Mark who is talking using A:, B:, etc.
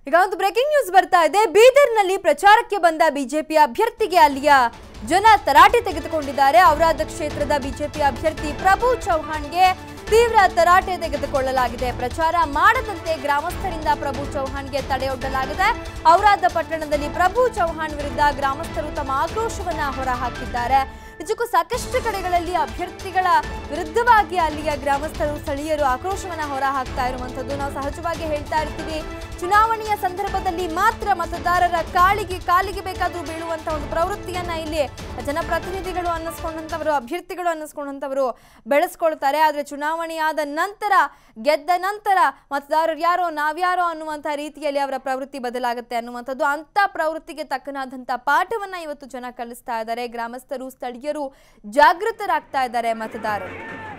A: ಈಗ ಒಂದು breaking news ಬರ್ತಾ ಇದೆ ಬೀದರ್ನಲ್ಲಿ ಪ್ರಚಾರಕ್ಕೆ ಬಂದ ಬಿಜೆಪಿ ಅಭ್ಯರ್ಥಿಗೆ ಅಲ್ಲಿಯ ಜನ ತರಾಟೆ ತೆಗೆದುಕೊಂಡಿದ್ದಾರೆ ಔರಾದ ಕ್ಷೇತ್ರದ ಬಿಜೆಪಿ ಅಭ್ಯರ್ಥಿ ಪ್ರಭು ಚೌಹಾಣ್ಗೆ ತೀವ್ರ ತರಾಟೆ ತೆಗೆದುಕೊಳ್ಳಲಾಗಿದೆ ಪ್ರಚಾರ ಮಾಡದಂತೆ ಗ್ರಾಮಸ್ಥರಿಂದ ಪ್ರಭು ಚೌಹಾಣ್ಗೆ ತಡೆಯೊಡ್ಡಲಾಗಿದೆ ಔರಾದ ಪಟ್ಟಣದಲ್ಲಿ ಪ್ರಭು ಚೌಹಾಣ್ ವಿರುದ್ಧ ಗ್ರಾಮಸ್ಥರು ತಮ್ಮ ಆಕ್ರೋಶವನ್ನ ಹೊರಹಾಕಿದ್ದಾರೆ ನಿಜಕ್ಕೂ ಸಾಕಷ್ಟು ಕಡೆಗಳಲ್ಲಿ ಅಭ್ಯರ್ಥಿಗಳ ವಿರುದ್ಧವಾಗಿ ಅಲ್ಲಿಯ ಗ್ರಾಮಸ್ಥರು ಸ್ಥಳೀಯರು ಆಕ್ರೋಶವನ್ನ ಹೊರ ಹಾಕ್ತಾ ಇರುವಂಥದ್ದು ನಾವು ಸಹಜವಾಗಿ ಹೇಳ್ತಾ ಇರ್ತೀವಿ ಚುನಾವಣೆಯ ಸಂದರ್ಭದಲ್ಲಿ ಮಾತ್ರ ಮತದಾರರ ಕಾಲಿಗೆ ಕಾಲಿಗೆ ಬೇಕಾದರೂ ಬೀಳುವಂತ ಒಂದು ಪ್ರವೃತ್ತಿಯನ್ನ ಇಲ್ಲಿ ಜನಪ್ರತಿನಿಧಿಗಳು ಅನ್ನಿಸ್ಕೊಂಡಂತವರು ಅಭ್ಯರ್ಥಿಗಳು ಅನ್ನಿಸ್ಕೊಂಡಂತವರು ಬೆಳೆಸ್ಕೊಳ್ತಾರೆ ಆದ್ರೆ ಚುನಾವಣೆಯಾದ ನಂತರ ಗೆದ್ದ ನಂತರ ಮತದಾರರು ಯಾರೋ ನಾವ್ಯಾರೋ ಅನ್ನುವಂಥ ರೀತಿಯಲ್ಲಿ ಅವರ ಪ್ರವೃತ್ತಿ ಬದಲಾಗುತ್ತೆ ಅನ್ನುವಂಥದ್ದು ಅಂತ ಪ್ರವೃತ್ತಿಗೆ ತಕ್ಕನಾದಂಥ ಪಾಠವನ್ನ ಇವತ್ತು ಜನ ಕಲಿಸ್ತಾ ಇದ್ದಾರೆ ಗ್ರಾಮಸ್ಥರು ಸ್ಥಳೀಯರು ಜಾಗೃತರಾಗ್ತಾ ಇದ್ದಾರೆ ಮತದಾರರು